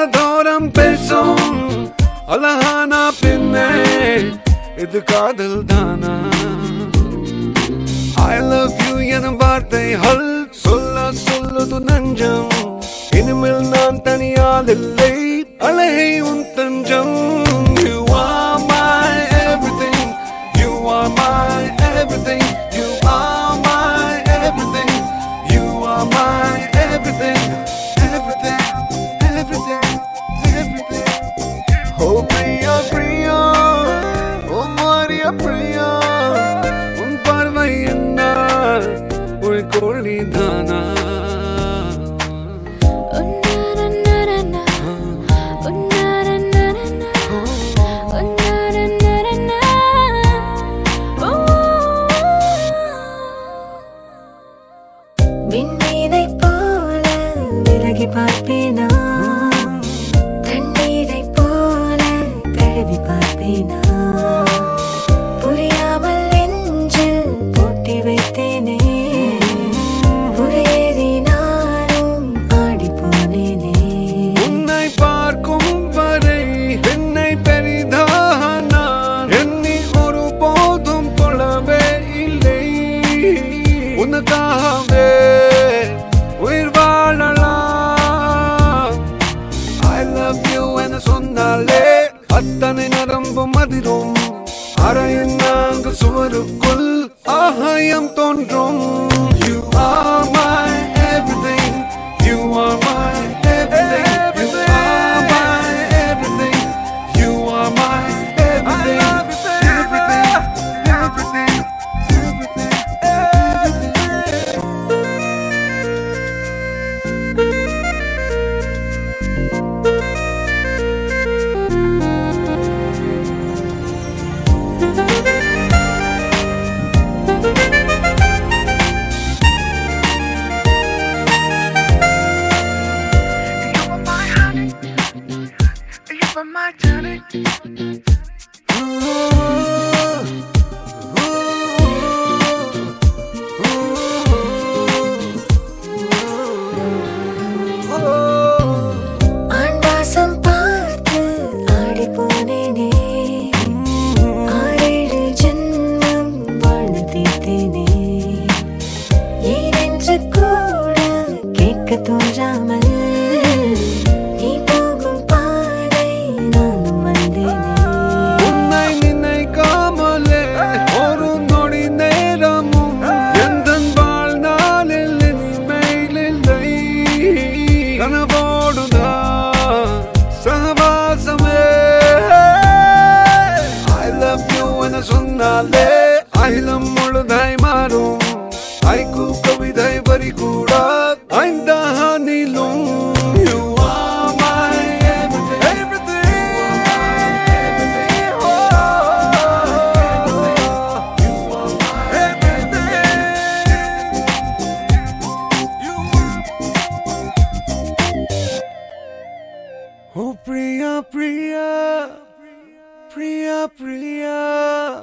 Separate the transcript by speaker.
Speaker 1: காதோரம் பேசும் அழகான பெண்ணே இது காதல் தானா ஐ லவ் யூ எனும் வார்த்தைகள் சொல்ல சொல்லுது நஞ்சம் இனிமேல் நான் தனியால் இல்லை அழகை உன் தஞ்சம் You are my everything You are my everything You are my everything You are my everything Everything Everything Everything Oh Priya Priya Oh Maria Priya உன் பார்வை என்ன ஒரு கோழி தானா
Speaker 2: விண்ணீரைப் போல விலகி பார்ப்பேனா தண்ணீரைப் போல தழுவி பார்ப்பேனா புரியாமல் நெஞ்சில் பூட்டி வைத்தேனே புரையேறி நானும் ஆடிப் போனேனே
Speaker 1: உன்னை பார்க்கும் வரை என்னை பெரிதாக நான் எண்ணி ஒரு போதும் கொள்ளவே இல்லை உனக்காகவே உயிர் வாழலாம் ஐ லவ் யூ என சொன்னாலே அத்தனை நரம்பும் அதிரும் அறையின் நான்கு சுவருக்குள் ஆகாயம் தோன்றும் You are my everything You are my everything You are my everything You are my everything Everything Everything Everything Everything
Speaker 3: You were my honey. You were my tonic.
Speaker 2: ஆண்வாசம் பார்த்து ஆடிப் போனேனே ஆறேழு ஜென்மம் வாழ்ந்து தீர்த்தேனே ஏனென்று கூட கேட்க தோன்றாமல் நீ போகும் பாதை நானும் வந்தேனே
Speaker 1: உன்னை நினைக்காமலே ஒரு நொடி நேரமும் எந்தன் வாழ்நாளில் இனிமேல் இல்லை கனவோடுதான் சகவாசமே I love you என சொன்னாலே அகிலம் முழுதாய் மாறும் ஐக்கு கவிதை வரி கூட ஐந்தானிலும் You are my everything Everything You are my everything You are Oh Priya Priya Priya Priya